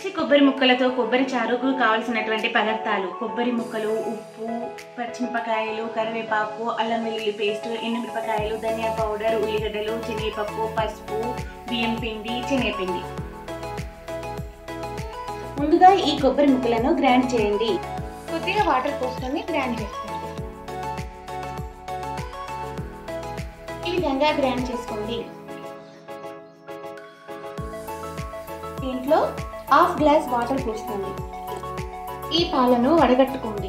పచ్చి కొబ్బరి ముక్కలతో కొబ్బరి చారుకు కావలసినటువంటి పదార్థాలు కొబ్బరి ముక్కలు ఉప్పు పచ్చిమిరపకాయలు కరివేపాకు అల్లం వెల్లుల్లి పేస్ట్ ఎండుమిరపకాయలు ధనియా పౌడర్ ఉల్లిగడ్డలు శనగపప్పు పసుపు బియ్యం పిండి శనగపిండి ముందుగా ఈ కొబ్బరి ముక్కలను గ్రైండ్ చేయండి కొద్దిగా వాటర్ పోసుకొని గ్రైండ్ చేసుకోండి ఈ విధంగా గ్రైండ్ చేసుకోండి దీంట్లో హాఫ్ గ్లాస్ వాటర్ పోసుకోండి ఈ పాలను వడగట్టుకోండి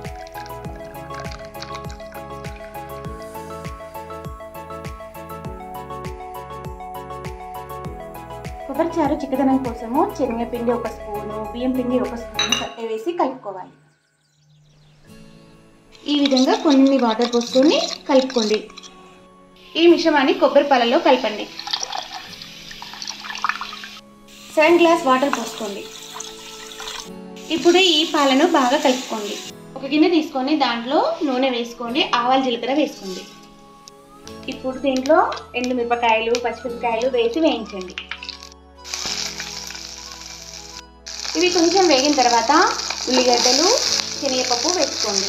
కొబ్బరి చారు చిక్కదనం కోసము శనగపిండి ఒక స్పూను బియ్యం పిండి ఒక స్పూను కట్టె వేసి కలుపుకోవాలి ఈ విధంగా కొన్ని వాటర్ పోసుకొని కలుపుకోండి ఈ మిశ్రమాన్ని కొబ్బరి పాలలో కలపండి సెవెన్ గ్లాస్ వాటర్ పోసుకోండి ఇప్పుడు ఈ పాలను బాగా కలుపుకోండి ఒక గిన్నె తీసుకొని దాంట్లో నూనె వేసుకోండి ఆవాల జీలకర్ర వేసుకోండి ఇప్పుడు దీంట్లో ఎండు మిరపకాయలు పచ్చిమిరపకాయలు వేసి వేయించండి ఇవి కొంచెం వేగిన తర్వాత ఉల్లిగడ్డలు శనగపప్పు వేసుకోండి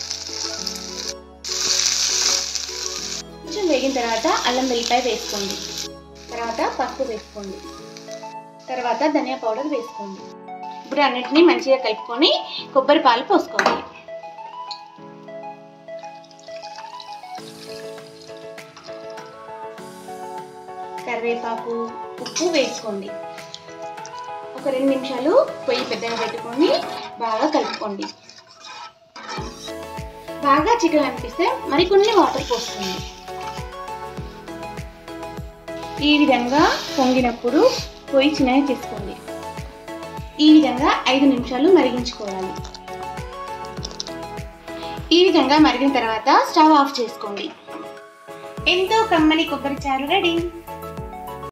కొంచెం వేగిన తర్వాత అల్లం వెల్లిపాయ వేసుకోండి తర్వాత పసుపు వేసుకోండి తర్వాత ధనియా పౌడర్ వేసుకోండి ఇప్పుడు అన్నిటినీ మంచిగా కలుపుకొని కొబ్బరి పాలు పోసుకోండి కరివేపాకు ఉప్పు వేసుకోండి ఒక రెండు నిమిషాలు పొయ్యి పెద్దగా పెట్టుకొని బాగా కలుపుకోండి బాగా చికెన్ అనిపిస్తే మరికొన్ని వాటర్ పోసుకోండి ఈ విధంగా పొంగినప్పుడు పొయ్యి చిన్నగా చేసుకోండి ఈ విధంగా ఐదు నిమిషాలు మరిగించుకోవాలి ఈ విధంగా మరిగిన తర్వాత స్టవ్ ఆఫ్ చేసుకోండి ఎంతో కమ్మని కొబ్బరి చారు రెడీ